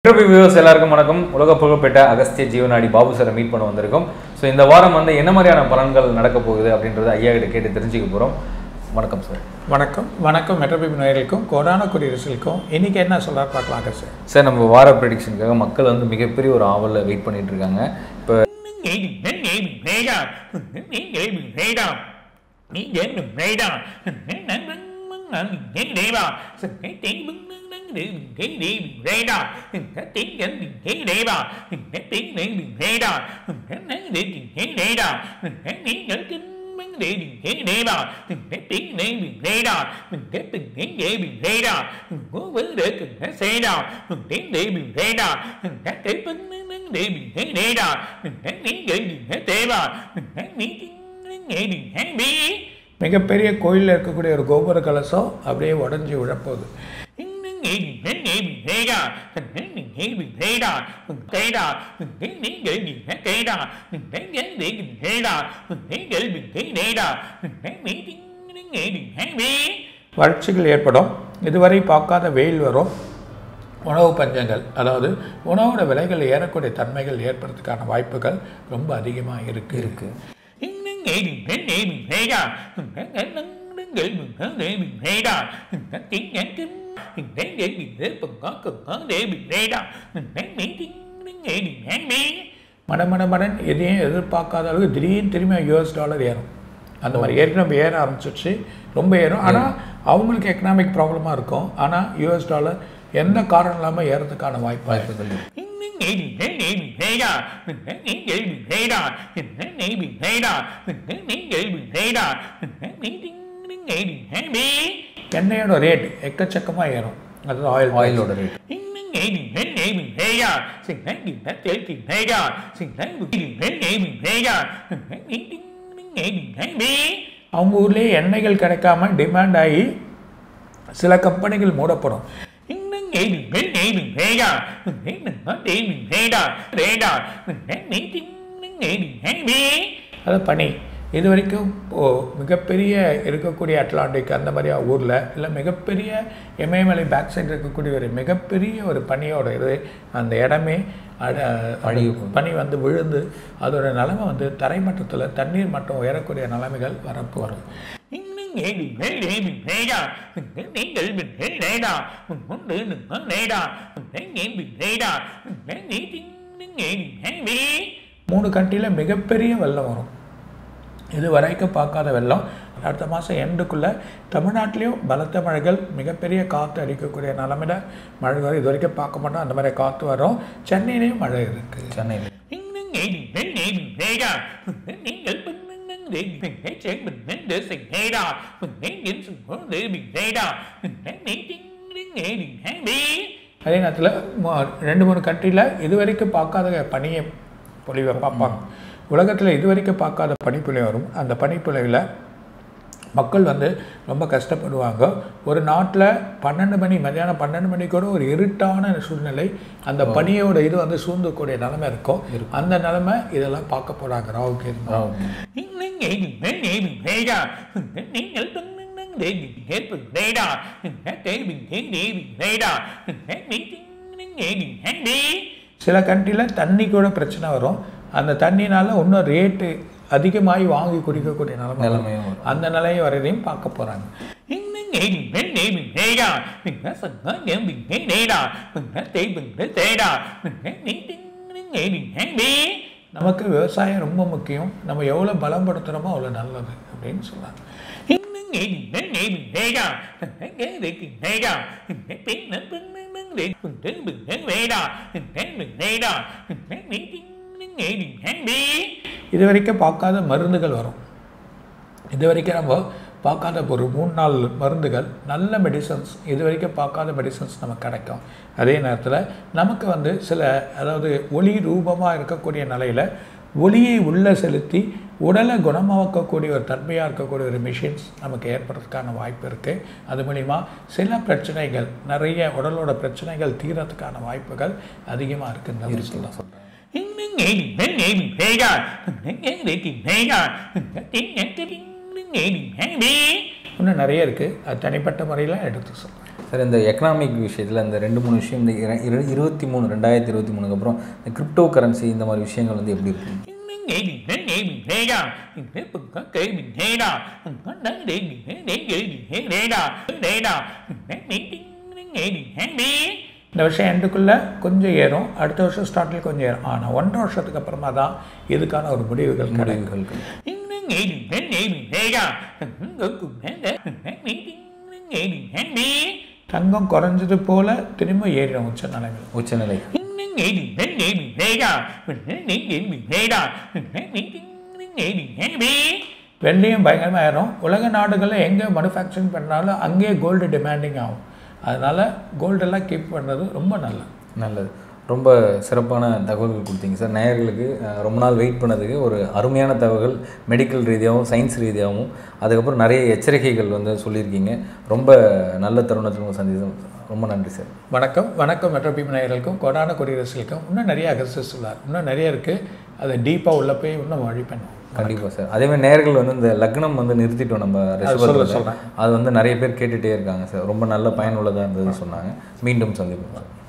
மெட்ரோபி viewers எல்லாருக்கும் வணக்கம் உலக புகழ்பெற்ற அகஸ்திய ஜீவனாடி பாபு சாரை மீட் பண்ண வந்திருக்கோம் ஸோ இந்த வாரம் வந்து என்ன மாதிரியான பலன்கள் நடக்க போகுது அப்படின்றத ஐயா கிட்ட கேட்டு தெரிஞ்சுக்க போகிறோம் வணக்கம் சார் வணக்கம் வணக்கம் மெட்ரோபிபி நேயர்களுக்கும் கொரோனா குடியரசுக்கும் இன்னைக்கு என்ன சொல்றாரு பார்க்கலாங்க சார் சார் நம்ம வார ப்ரெடிக்ஷனுக்காக மக்கள் வந்து மிகப்பெரிய ஒரு ஆவலில் வெயிட் பண்ணிட்டு இருக்காங்க இப்போ மிகப்பெரிய கோயிலில் இருக்கக்கூடிய ஒரு கோபுர கலசம் அப்படியே உடஞ்சி விழப்போகுது வறட்சிகள் ஏற்படும் இதுவரை பார்க்காத வெயில் வரும் உணவு பஞ்சங்கள் அதாவது உணவோட விலைகள் ஏறக்கூடிய தன்மைகள் ஏற்படுறதுக்கான வாய்ப்புகள் ரொம்ப அதிகமாக இருக்கு இருக்கு மடமடமடன் எதையும் எதிர்பார்க்காத அளவுக்கு திடீர்னு திரும்பி யூஎஸ் டாலர் ஏறும் அந்த மாதிரி ஏற்கனவே ஏற ஆரம்பிச்சிடுச்சு ரொம்ப ஏறும் ஆனால் அவங்களுக்கு எக்கனாமிக் ப்ராப்ளமாக இருக்கும் ஆனால் யூஎஸ் டாலர் எந்த காரணம் இல்லாமல் ஏறதுக்கான வாய்ப்பு வாய்ப்புகள் இருக்கு. எண்ணெயோட ரேட் எக்கச்சக்கமாக ஏறும் அதாவது ஆயில் ஆயிலோட ரேட் அவங்க ஊர்லேயே எண்ணெய்கள் கிடைக்காம டிமாண்ட் ஆகி சில கம்பெனிகள் மூடப்படும் அது பனி இது வரைக்கும் ஓ, மிகப்பெரிய இருக்கக்கூடிய அட்லாண்டிக் அந்த மாதிரி ஊரில் இல்லை மிகப்பெரிய இமயமலை பேக் சைடு இருக்கக்கூடிய ஒரு மிகப்பெரிய ஒரு பனியோட இது அந்த இடமே அட- அழிவு. பனி வந்து விழுந்து அதோட நிலைமை வந்து தரைமட்டத்தில் தண்ணீர் மட்டம் உயரக்கூடிய நிலைமைகள் வரப்பு வரும் மூணு கண்ட்ரியில் மிகப்பெரிய வெள்ளம் வரும் இது வரைக்கும் பார்க்காத வெள்ளம் அடுத்த மாதம் எண்டுக்குள்ளே தமிழ்நாட்டிலையும் பலத்த மழைகள் மிகப்பெரிய காற்று அடிக்கக்கூடிய நிலமையில மழை வரும் இது வரைக்கும் பார்க்க மாட்டோம் அந்த மாதிரி காற்று வரும் சென்னையிலையும் மழை இருக்குது சென்னையில் அதே நேரத்தில் ரெண்டு மூணு கண்ட்ரியில் இது வரைக்கும் பார்க்காத பனியை பொழிவை பார்ப்பாங்க உலகத்தில் இது வரைக்கும் பார்க்காத பனிப்பொழிவு வரும் அந்த பனிப்பொழிவில் மக்கள் வந்து ரொம்ப கஷ்டப்படுவாங்க ஒரு நாட்டில் பன்னெண்டு மணி மதியானம் பன்னெண்டு மணி கூட ஒரு இருட்டான சூழ்நிலை அந்த பனியோட இது வந்து சூழ்ந்தக்கூடிய நிலைமை இருக்கும் அந்த நிலைமை இதெல்லாம் பார்க்க போகிறாங்க ராவுக்கு இருந்தால் சில கண்ட்ரியில் தண்ணி கூட பிரச்சனை வரும் அந்த தண்ணினால இன்னும் ரேட்டு அதிகமாகி வாங்கி குடிக்கக்கூடிய நிலைமை வரும். நிலைமையும் வரும். அந்த நிலையை வரையும் பார்க்க போகிறாங்க நமக்கு விவசாயம் ரொம்ப முக்கியம் நம்ம எவ்வளோ பலப்படுத்துகிறோமோ அவ்வளோ நல்லது அப்படின்னு சொன்னாங்க இது வரைக்கும் பார்க்காத மருந்துகள் வரும் இது வரைக்கும் நம்ம பார்க்காத ஒரு மூணு நாலு மருந்துகள் நல்ல மெடிசன்ஸ் இது வரைக்கும் பார்க்காத மெடிசன்ஸ் நமக்கு கிடைக்கும் அதே நேரத்தில் நமக்கு வந்து சில அதாவது ஒளி ரூபமாக இருக்கக்கூடிய நிலையில் ஒளியை உள்ளே செலுத்தி உடலை குணமாக்கக்கூடிய ஒரு தன்மையாக இருக்கக்கூடிய ஒரு மிஷின்ஸ் நமக்கு ஏற்படுறதுக்கான வாய்ப்பு இருக்குது அது மூலிமா சில பிரச்சனைகள் நிறைய உடலோட பிரச்சனைகள் தீரத்துக்கான வாய்ப்புகள் அதிகமாக இருக்குன்னு சொல்லலாம் சொல்கிறேன் இன்னும் நிறைய இருக்குது அது தனிப்பட்ட முறையில் எடுத்து சொல்கிறேன் சார் இந்த எக்கனாமிக் விஷயத்தில் இந்த ரெண்டு மூணு விஷயம் இந்த இர- இரு- இருபத்தி மூணு ரெண்டாயிரத்தி இருபத்தி மூணுக்கு அப்புறம் இந்த கிரிப்டோ கரன்சி இந்த மாதிரி விஷயங்கள் வந்து எப்படி இருக்கு Nghe mình thế nghe mình thế nào Mình thế bừng có cây mình thế nào Mình có nắng để mình thế để gây mình thế thế nào Thế nào Mình thế mình tính nghe mình thế đi இந்த வருஷம் எண்டுக்குள்ளே கொஞ்சம் ஏறும் அடுத்த வருஷம் ஸ்டார்டில் கொஞ்சம் ஏறும் ஆனால் ஒன்றரை வருஷத்துக்கு அப்புறமா தான் இதுக்கான ஒரு முடிவுகள் கிடைக்கும் முடிவுகள் Nghe mình thế nghe mình thế nào Mình có cùng thế để Mình thế mình tính nghe mình thế đi தங்கம் குறைஞ்சது போல திரும்ப ஏறிடும் உச்ச நிலைமையில் உச்சநிலை Nghe mình thế nghe mình thế nào Mình thế nghĩ nghĩ mình thế nào Mình thế mình tính nghe mình thế đi வெள்ளியும் பயங்கரமாக ஏறும் உலக நாடுகளில் எங்கே மேனுஃபேக்சரிங் பண்ணாலும் அங்கேயே கோல்டு டிமாண்டிங் ஆகும் அதனால் கோல்டெல்லாம் கீப் பண்ணுறது ரொம்ப நல்லது நல்லது ரொம்ப சிறப்பான தகவல்கள் கொடுத்தீங்க சார் நேயர்களுக்கு அஹ், ரொம்ப நாள் வெயிட் பண்ணதுக்கு ஒரு அருமையான தகவல்கள் மெடிக்கல் ரீதியாகவும் சயின்ஸ் ரீதியாகவும் அதுக்கப்புறம் நிறைய எச்சரிக்கைகள் வந்து சொல்லியிருக்கீங்க ரொம்ப நல்ல தருணத்தில் உங்களை சந்தித்தோம் ரொம்ப நன்றி சார் வணக்கம் வணக்கம் மெட்ரோ பீம் நேயர்களுக்கும் கொடான கொரியரசுகளுக்கும் இன்னும் நிறைய அகர்சஸ் உள்ளார் இன்னும் நிறைய இருக்குது அதை டீப்பாக உள்ள போய் இன்னும் வழி பண்ணுவோம் கண்டிப்பாக சார் அதே மாதிரி நேயர்கள் வந்து இந்த லக்னம் வந்து நிறுத்திட்டோம் நம்ம ரிஷபத்தில் சொல்றேன். அது வந்து நிறைய பேர் கேட்டுகிட்டே இருக்காங்க சார் ரொம்ப நல்ல பயனுள்ளதாக இருந்ததுன்னு சொன்னாங்க மீண்டும் சந்திப்போம் சார்